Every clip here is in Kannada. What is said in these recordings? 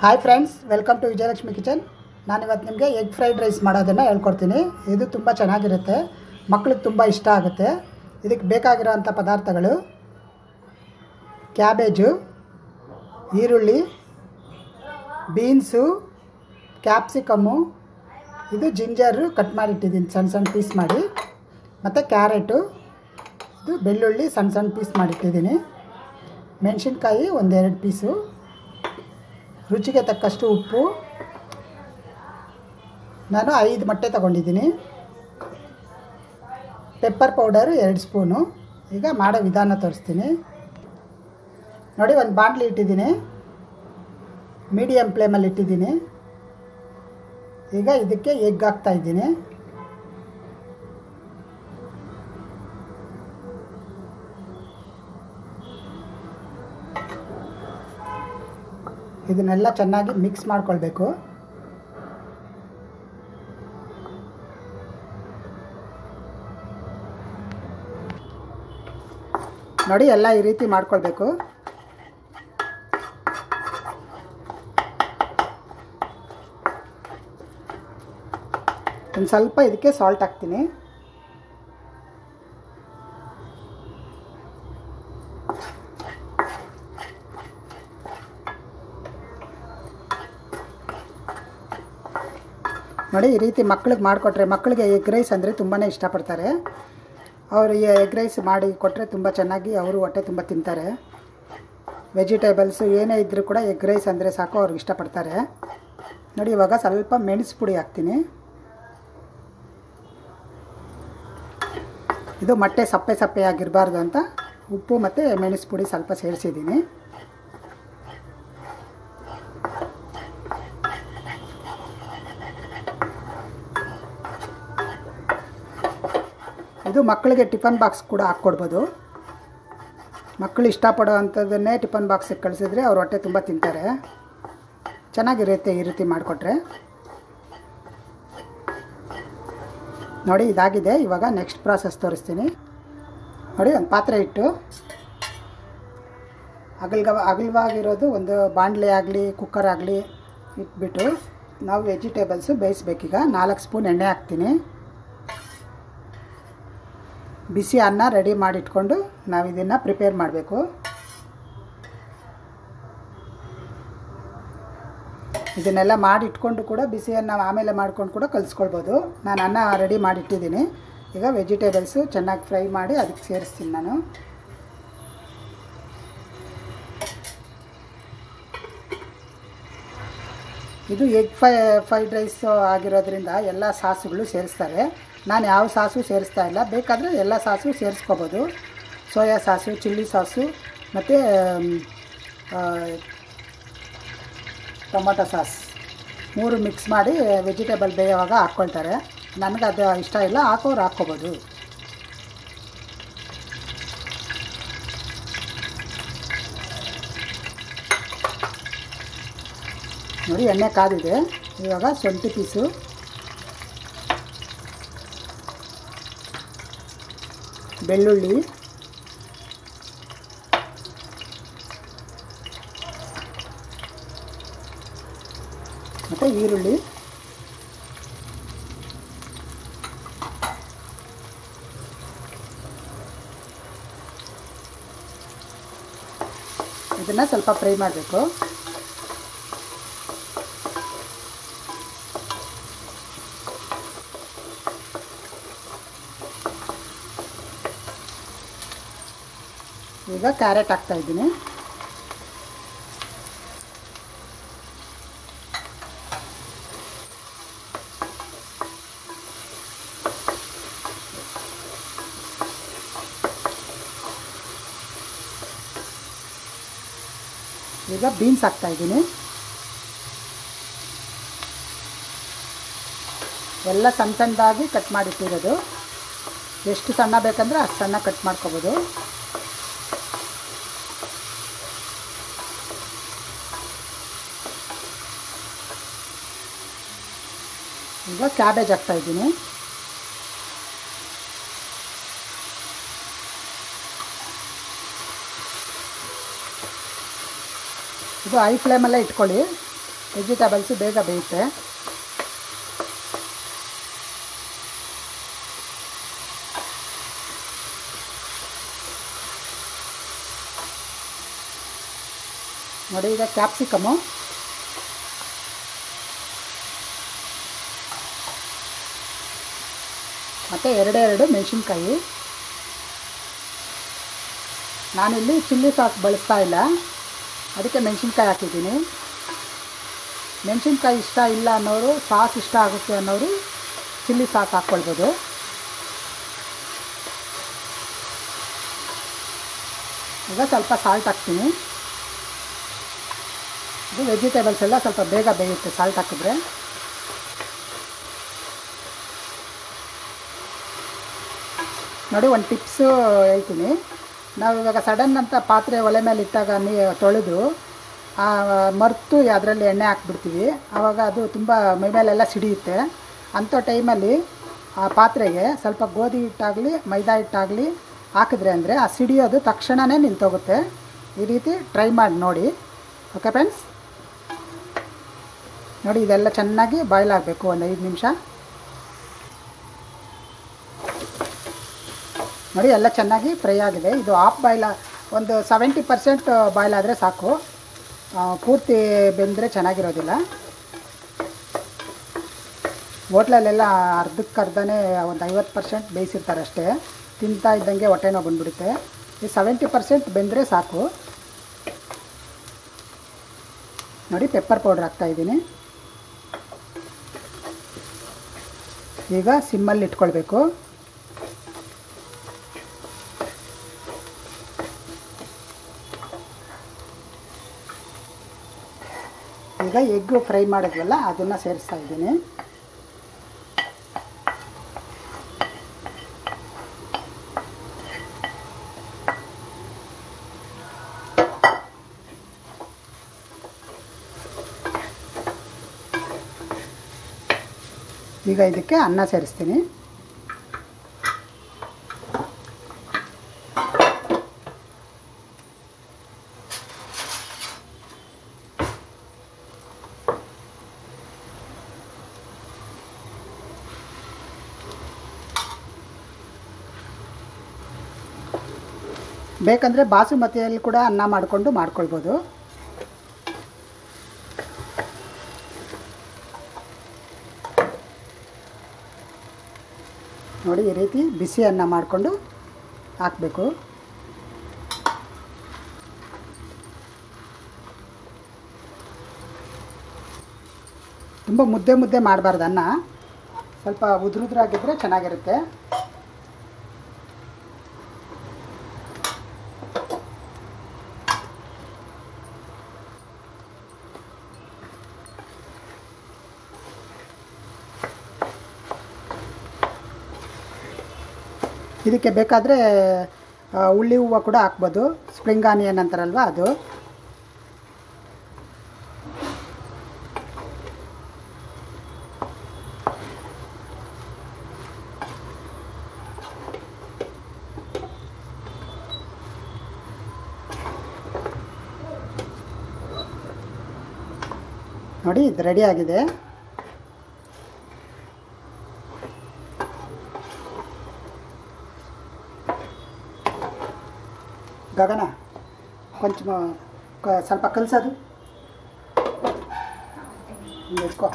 hi friends welcome to Vijayalakshmi kitchen ನಾನಿವತ್ತು ನಿಮಗೆ ಎಗ್ ಫ್ರೈಡ್ ರೈಸ್ ಮಾಡೋದನ್ನು ಹೇಳ್ಕೊಡ್ತೀನಿ ಇದು ತುಂಬ ಚೆನ್ನಾಗಿರುತ್ತೆ ಮಕ್ಳಿಗೆ ತುಂಬ ಇಷ್ಟ ಆಗುತ್ತೆ ಇದಕ್ಕೆ ಬೇಕಾಗಿರೋಂಥ ಪದಾರ್ಥಗಳು ಕ್ಯಾಬೇಜು ಈರುಳ್ಳಿ ಬೀನ್ಸು ಕ್ಯಾಪ್ಸಿಕಮ್ಮು ಇದು ಜಿಂಜರು ಕಟ್ ಮಾಡಿಟ್ಟಿದ್ದೀನಿ ಸಣ್ಣ ಸಣ್ಣ ಪೀಸ್ ಮಾಡಿ ಮತ್ತು ಕ್ಯಾರೆಟು ಇದು ಬೆಳ್ಳುಳ್ಳಿ ಸಣ್ಣ ಸಣ್ಣ ಪೀಸ್ ಮಾಡಿಟ್ಟಿದ್ದೀನಿ ಮೆಣಸಿನ್ಕಾಯಿ ಒಂದೆರಡು ಪೀಸು ರುಚಿಗೆ ತಕ್ಕಷ್ಟು ಉಪ್ಪು ನಾನು ಐದು ಮೊಟ್ಟೆ ತಗೊಂಡಿದ್ದೀನಿ ಪೆಪ್ಪರ್ ಪೌಡರು ಎರಡು ಸ್ಪೂನು ಈಗ ಮಾಡೋ ವಿಧಾನ ತೋರಿಸ್ತೀನಿ ನೋಡಿ ಒಂದು ಬಾಣಲಿ ಇಟ್ಟಿದ್ದೀನಿ ಮೀಡಿಯಮ್ ಫ್ಲೇಮಲ್ಲಿ ಇಟ್ಟಿದ್ದೀನಿ ಈಗ ಇದಕ್ಕೆ ಎಗ್ ಹಾಕ್ತಾ ಇದ್ದೀನಿ ಇದನ್ನೆಲ್ಲ ಚೆನ್ನಾಗಿ ಮಿಕ್ಸ್ ಮಾಡ್ಕೊಳ್ಬೇಕು ನೋಡಿ ಎಲ್ಲ ಈ ರೀತಿ ಮಾಡ್ಕೊಳ್ಬೇಕು ಒಂದು ಸ್ವಲ್ಪ ಇದಕ್ಕೆ ಸಾಲ್ಟ್ ಹಾಕ್ತೀನಿ ನೋಡಿ ಈ ರೀತಿ ಮಕ್ಳಿಗೆ ಮಾಡಿಕೊಟ್ರೆ ಮಕ್ಕಳಿಗೆ ಎಗ್ ರೈಸ್ ಅಂದರೆ ತುಂಬಾ ಇಷ್ಟಪಡ್ತಾರೆ ಅವರು ಈ ಎಗ್ ರೈಸ್ ಮಾಡಿ ಕೊಟ್ಟರೆ ತುಂಬ ಚೆನ್ನಾಗಿ ಅವರು ಹೊಟ್ಟೆ ತುಂಬ ತಿಂತಾರೆ ವೆಜಿಟೇಬಲ್ಸು ಏನೇ ಇದ್ದರೂ ಕೂಡ ಎಗ್ ರೈಸ್ ಅಂದರೆ ಸಾಕು ಅವ್ರಿಗೆ ಇಷ್ಟಪಡ್ತಾರೆ ನೋಡಿ ಇವಾಗ ಸ್ವಲ್ಪ ಮೆಣಸು ಪುಡಿ ಹಾಕ್ತೀನಿ ಇದು ಮೊಟ್ಟೆ ಸಪ್ಪೆ ಸಪ್ಪೆ ಆಗಿರಬಾರ್ದು ಅಂತ ಉಪ್ಪು ಮತ್ತು ಮೆಣಸು ಪುಡಿ ಸ್ವಲ್ಪ ಸೇರಿಸಿದ್ದೀನಿ ಇದು ಮಕ್ಕಳಿಗೆ ಟಿಫನ್ ಬಾಕ್ಸ್ ಕೂಡ ಹಾಕ್ಕೊಡ್ಬೋದು ಮಕ್ಕಳು ಇಷ್ಟಪಡೋ ಅಂಥದ್ದನ್ನೇ ಟಿಫನ್ ಬಾಕ್ಸಿಗೆ ಕಳಿಸಿದ್ರೆ ಅವ್ರ ಹೊಟ್ಟೆ ತುಂಬ ತಿಂತಾರೆ ಚೆನ್ನಾಗಿರುತ್ತೆ ಈ ರೀತಿ ಮಾಡಿಕೊಟ್ರೆ ನೋಡಿ ಇದಾಗಿದೆ ಇವಾಗ ನೆಕ್ಸ್ಟ್ ಪ್ರಾಸೆಸ್ ತೋರಿಸ್ತೀನಿ ನೋಡಿ ಒಂದು ಪಾತ್ರೆ ಇಟ್ಟು ಅಗಲ್ಗ ಅಗಲವಾಗಿರೋದು ಒಂದು ಬಾಣಲೆ ಆಗಲಿ ಕುಕ್ಕರ್ ಆಗಲಿ ಇಟ್ಬಿಟ್ಟು ನಾವು ವೆಜಿಟೇಬಲ್ಸು ಬೇಯಿಸ್ಬೇಕೀಗ ನಾಲ್ಕು ಸ್ಪೂನ್ ಎಣ್ಣೆ ಹಾಕ್ತೀನಿ ಬಿಸಿ ಅನ್ನ ರೆಡಿ ಮಾಡಿಟ್ಕೊಂಡು ನಾವು ಇದನ್ನು ಪ್ರಿಪೇರ್ ಮಾಡಬೇಕು ಇದನ್ನೆಲ್ಲ ಮಾಡಿಟ್ಕೊಂಡು ಕೂಡ ಬಿಸಿಯನ್ನು ಆಮೇಲೆ ಮಾಡ್ಕೊಂಡು ಕೂಡ ಕಲಿಸ್ಕೊಳ್ಬೋದು ನಾನು ಅನ್ನ ರೆಡಿ ಮಾಡಿಟ್ಟಿದ್ದೀನಿ ಈಗ ವೆಜಿಟೇಬಲ್ಸು ಚೆನ್ನಾಗಿ ಫ್ರೈ ಮಾಡಿ ಅದಕ್ಕೆ ಸೇರಿಸ್ತೀನಿ ನಾನು ಇದು ಎಗ್ ಫೈ ಫ್ರೈಡ್ ರೈಸ್ ಆಗಿರೋದ್ರಿಂದ ಎಲ್ಲ ಸಾಸುಗಳು ಸೇರಿಸ್ತಾರೆ ನಾನು ಯಾವ ಸಾಸು ಸೇರಿಸ್ತಾ ಇಲ್ಲ ಬೇಕಾದರೆ ಎಲ್ಲ ಸಾಸು ಸೇರಿಸ್ಕೋಬೋದು ಸೋಯಾ ಸಾಸು ಚಿಲ್ಲಿ ಸಾಸು ಮತ್ತು ಟೊಮೊಟೊ ಸಾಸ್ ಮೂರು ಮಿಕ್ಸ್ ಮಾಡಿ ವೆಜಿಟೇಬಲ್ ಬೇಯೋವಾಗ ಹಾಕ್ಕೊಳ್ತಾರೆ ನನಗೆ ಅದು ಇಷ್ಟ ಇಲ್ಲ ಹಾಕೋರು ಹಾಕ್ಕೋಬೋದು ನೋಡಿ ಎಣ್ಣೆ ಕಾದಿದೆ ಇವಾಗ ಶುಂಠಿ ಪೀಸು ಬೆಳ್ಳುಳ್ಳಿ ಮತ್ತು ಈರುಳ್ಳಿ ಇದನ್ನು ಸ್ವಲ್ಪ ಫ್ರೈ ಮಾಡಬೇಕು ಈಗ ಕ್ಯಾರೆಟ್ ಹಾಕ್ತಾ ಇದ್ದೀನಿ ಈಗ ಬೀನ್ಸ್ ಹಾಕ್ತಾ ಇದ್ದೀನಿ ಎಲ್ಲ ಸಣ್ಣ ಸಣ್ಣದಾಗಿ ಕಟ್ ಮಾಡಿಟ್ಟಿರೋದು ಎಷ್ಟು ಸಣ್ಣ ಬೇಕಂದ್ರೆ ಅಷ್ಟು ಸಣ್ಣ ಕಟ್ ಮಾಡ್ಕೋಬೋದು ಈಗ ಕ್ಯಾಬೇಜ್ ಹಾಕ್ತಾ ಇದ್ದೀನಿ ಇದು ಐ ಫ್ಲೇಮಲ್ಲೇ ಇಟ್ಕೊಳ್ಳಿ ವೆಜಿಟೇಬಲ್ಸು ಬೇಗ ಬೇಯುತ್ತೆ ನೋಡಿ ಈಗ ಕ್ಯಾಪ್ಸಿಕಮು ಮತ್ತು ಎರಡೇ ಎರಡು ಮೆಣಸಿನ್ಕಾಯಿ ನಾನಿಲ್ಲಿ ಚಿಲ್ಲಿ ಸಾಸ್ ಬಳಸ್ತಾ ಇಲ್ಲ ಅದಕ್ಕೆ ಮೆಣಸಿನ್ಕಾಯಿ ಹಾಕಿದ್ದೀನಿ ಮೆಣಸಿನ್ಕಾಯಿ ಇಷ್ಟ ಇಲ್ಲ ಅನ್ನೋರು ಸಾಸ್ ಇಷ್ಟ ಆಗುತ್ತೆ ಅನ್ನೋರು ಚಿಲ್ಲಿ ಸಾಸ್ ಹಾಕ್ಕೊಳ್ಬೋದು ಈಗ ಸ್ವಲ್ಪ ಸಾಲ್ಟ್ ಹಾಕ್ತೀನಿ ಇದು ವೆಜಿಟೇಬಲ್ಸ್ ಎಲ್ಲ ಸ್ವಲ್ಪ ಬೇಗ ಬೇಯುತ್ತೆ ಸಾಲ್ಟ್ ಹಾಕಿದ್ರೆ ನೋಡಿ ಒಂದು ಟಿಪ್ಸು ಹೇಳ್ತೀನಿ ನಾವು ಇವಾಗ ಸಡನ್ ಅಂತ ಪಾತ್ರೆ ಒಲೆ ಮೇಲೆ ಇಟ್ಟಾಗ ನೀ ತೊಳೆದು ಮರ್ತು ಅದರಲ್ಲಿ ಎಣ್ಣೆ ಹಾಕ್ಬಿಡ್ತೀವಿ ಆವಾಗ ಅದು ತುಂಬ ಮೈಮೇಲೆಲ್ಲ ಸಿಡಿಯುತ್ತೆ ಅಂಥ ಟೈಮಲ್ಲಿ ಆ ಪಾತ್ರೆಗೆ ಸ್ವಲ್ಪ ಗೋಧಿ ಹಿಟ್ಟಾಗಲಿ ಮೈದಾ ಹಿಟ್ಟಾಗಲಿ ಹಾಕಿದ್ರೆ ಅಂದರೆ ಆ ಸಿಡಿಯೋದು ತಕ್ಷಣವೇ ನಿಂತೋಗುತ್ತೆ ಈ ರೀತಿ ಟ್ರೈ ಮಾಡಿ ನೋಡಿ ಓಕೆ ಫ್ರೆಂಡ್ಸ್ ನೋಡಿ ಇದೆಲ್ಲ ಚೆನ್ನಾಗಿ ಬಾಯ್ಲ್ ಆಗಬೇಕು ಒಂದು ಐದು ನಿಮಿಷ ನೋಡಿ ಎಲ್ಲ ಚೆನ್ನಾಗಿ ಫ್ರೈ ಆಗಿದೆ ಇದು ಆಫ್ ಬಾಯ್ಲ್ ಒಂದು ಸೆವೆಂಟಿ ಪರ್ಸೆಂಟ್ ಬಾಯ್ಲ್ ಆದರೆ ಸಾಕು ಆ, ಪೂರ್ತಿ ಬೆಂದರೆ ಚೆನ್ನಾಗಿರೋದಿಲ್ಲ ಹೋಟ್ಲಲ್ಲೆಲ್ಲ ಅರ್ಧಕ್ಕೆ ಅರ್ಧನೇ ಒಂದು ಐವತ್ತು ಪರ್ಸೆಂಟ್ ಬೇಯಿಸಿರ್ತಾರೆ ಅಷ್ಟೇ ತಿಂತಾ ಇದ್ದಂಗೆ ಹೊಟ್ಟೆ ನೋವು ಬಂದ್ಬಿಡುತ್ತೆ ಈ ಸೆವೆಂಟಿ ಪರ್ಸೆಂಟ್ ಬೆಂದರೆ ಸಾಕು ನೋಡಿ ಪೆಪ್ಪರ್ ಪೌಡ್ರ್ ಹಾಕ್ತಾಯಿದ್ದೀನಿ ಈಗ ಸಿಮ್ಮಲ್ಲಿ ಇಟ್ಕೊಳ್ಬೇಕು ಈಗ ಎಗ್ಗು ಫ್ರೈ ಮಾಡಿದ್ವಲ್ಲ ಅದನ್ನು ಸೇರಿಸ್ತಾ ಇದ್ದೀನಿ ಈಗ ಇದಕ್ಕೆ ಅನ್ನ ಸೇರಿಸ್ತೀನಿ ಬೇಕಂದರೆ ಬಾಸುಮತಿಯಲ್ಲಿ ಕೂಡ ಅನ್ನ ಮಾಡಿಕೊಂಡು ಮಾಡ್ಕೊಳ್ಬೋದು ನೋಡಿ ಈ ರೀತಿ ಬಿಸಿ ಅನ್ನ ಮಾಡಿಕೊಂಡು ಹಾಕಬೇಕು ತುಂಬ ಮುದ್ದೆ ಮುದ್ದೆ ಮಾಡಬಾರ್ದು ಅನ್ನ ಸ್ವಲ್ಪ ಉದುರುದ್ರಾಗಿದ್ದರೆ ಚೆನ್ನಾಗಿರುತ್ತೆ ಇದಕ್ಕೆ ಬೇಕಾದರೆ ಉಳ್ಳಿ ಹೂವು ಕೂಡ ಹಾಕ್ಬೋದು ಸ್ಪ್ರಿಂಗ್ ಆನಿಯನ್ ಅಂತಾರಲ್ವ ಅದು ನೋಡಿ ಇದು ರೆಡಿ ಆಗಿದೆ ಗಗನ ಕೊಂಚ ಕ- ಸ್ವಲ್ಪ ಕಲಸೋದು ಎತ್ಕೋ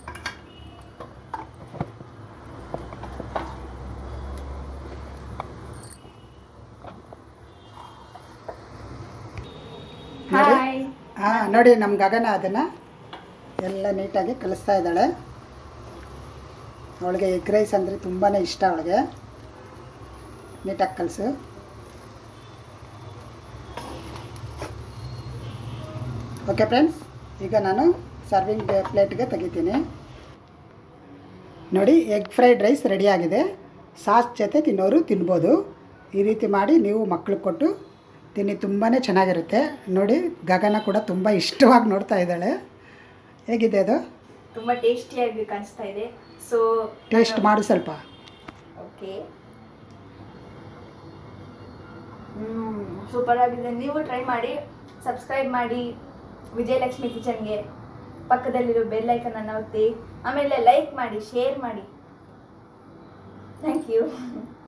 ನೋಡಿ ಹಾಯ್ ಹಾಂ ನೋಡಿ ನಮ್ಮ ಗಗನ ಅದನ್ನು ಎಲ್ಲ ನೀಟಾಗಿ ಕಲಿಸ್ತಾ ಇದ್ದಾಳೆ ಅವಳಿಗೆ ಎಗ್ ರೈಸ್ ಅಂದರೆ ತುಂಬಾ ಇಷ್ಟ ಅವಳಿಗೆ ನೀಟಾಗಿ ಕಲಿಸು ಓಕೆ ಫ್ರೆಂಡ್ಸ್ ಈಗ ನಾನು ಸರ್ವಿಂಗ್ ಪ್ಲೇಟ್ಗೆ ತೆಗಿತೀನಿ ನೋಡಿ ಎಗ್ ಫ್ರೈಡ್ ರೈಸ್ ರೆಡಿಯಾಗಿದೆ ಸಾಸ್ ಜೊತೆ ತಿನ್ನೋರು ತಿನ್ಬೋದು ಈ ರೀತಿ ಮಾಡಿ ನೀವು ಮಕ್ಳಿಗೆ ಕೊಟ್ಟು ತಿನ್ನಿ ತುಂಬಾ ಚೆನ್ನಾಗಿರುತ್ತೆ ನೋಡಿ ಗಗನ ಕೂಡ ತುಂಬ ಇಷ್ಟವಾಗಿ ನೋಡ್ತಾ ಇದ್ದಾಳೆ ಹೇಗಿದೆ ಅದು ತುಂಬಾ ಟೇಸ್ಟಿಯಾಗಿ ಕಾಣಿಸ್ತಾ ಇದೆ ಸೊ ಟೇಸ್ಟ್ ಮಾಡು ಸ್ವಲ್ಪ ಓಕೆ ಹ್ಮ್ ಸೂಪರ್ ಆಗಿದೆ ನೀವು ಟ್ರೈ ಮಾಡಿ ಸಬ್ಸ್ಕ್ರೈಬ್ ಮಾಡಿ ವಿಜಯಲಕ್ಷ್ಮಿ ಕಿಚನ್ಗೆ ಪಕ್ಕದಲ್ಲಿರೋ ಬೆಲ್ ಐಕನ್ ಅನ್ನು ಒತ್ತಿ ಆಮೇಲೆ ಲೈಕ್ ಮಾಡಿ ಶೇರ್ ಮಾಡಿ ಥ್ಯಾಂಕ್ ಯು